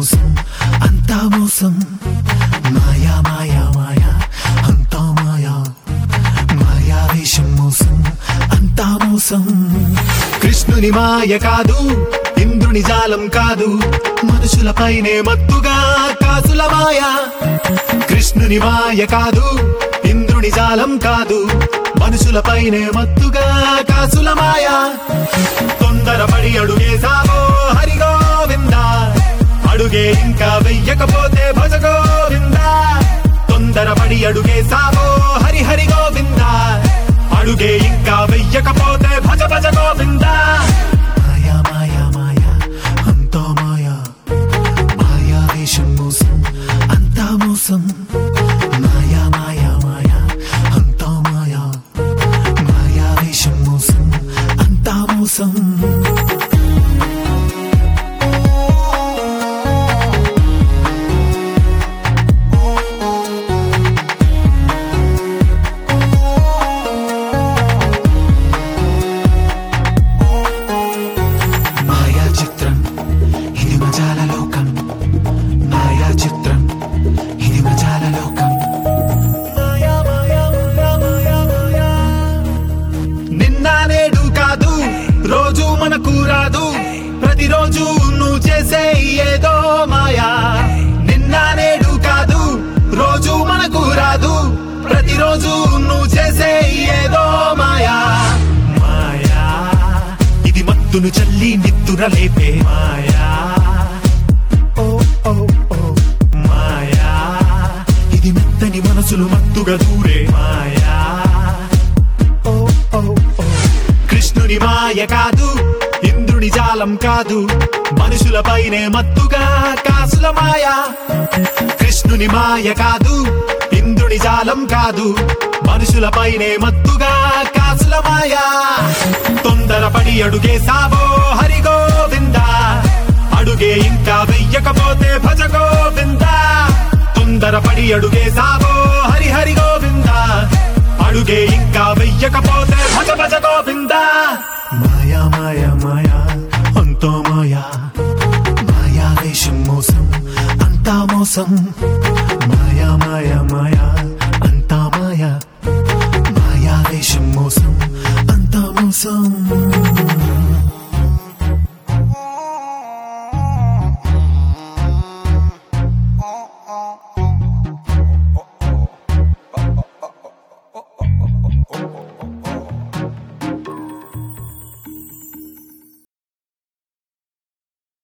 మోసం అంతా మోసం మాయా మాయా మాయా అంతా మాయా మాయా వేషం మోసం అంతా మోసం కృష్ణుని మాయ కాదు ఇంద్రుని జాలం కాదు మనుషులపైనే మత్తుగా కాసుల మాయ కృష్ణుని మాయ కాదు ఇంద్రుని జాలం కాదు మనుషులపైనే మత్తుగా కాసుల మాయ తొందరపడి అడుగేసావో హరి గోవింద అడుగే ఇంకా వెయ్యకపోతే భజ గోవింద తొందరపడి అడుగేసావో హరి హరి గోవింద అడుగే ఇంకా వెయ్యకపోతే భజ భజ గోవింద మాయా మాయా మాయా అంతా మాయా మాయా వేషం మోసం అంతా మోసం మాయా మాయా మాయా అంతా మాయా మాయా వేషం మోసం అంతా మోసం మాయా చిత్రం ఇది మజాల లోకం మాయా చిత్రం ఇది మజాల లోకం మాయా మాయా మాయా మాయా మాయా నిన్న నేడు కాదు రోజు మనకు రాదు ప్రతిరోజు నువ్వు చేసే ఏదో మాయా నిన్న నేడు కాదు రోజు మనకు రాదు ప్రతిరోజు నువ్వు చేసే ఏదో మాయా మాయా ఇది మత్తును చల్లి నిత్తుర లేపే మాయా ఓ ఓ ఓ మాయా ఇది మెత్తని మనసులు మత్తుగా దూరే మాయా ఓ ఓ ఓ కృష్ణుని మాయ కాదు ఇంద్రుని జాలం కాదు మనుషులపైనే మత్తుగా కాసుల మాయ కృష్ణుని మాయ కాదు ఇంద్రుని జాలం కాదు మనుషులపైనే మత్తుగా కాసుల మాయ తొందరపడి అడుగేసావో హరి గోవింద అడుగే ఇంకా వెయ్యకపోతే భజ గోవింద తొందరపడి అడుగేసావో హరి హరి గోవింద అడుగే ఇంకా వెయ్యకపోతే భజ భజ గోవింద మాయా మాయా మాయా అంతో మాయా మాయా వేషం మోసం అంతా మోసం మాయా మాయా మాయా అంతా మాయా మాయా వేషం మోసం అంతా మోసం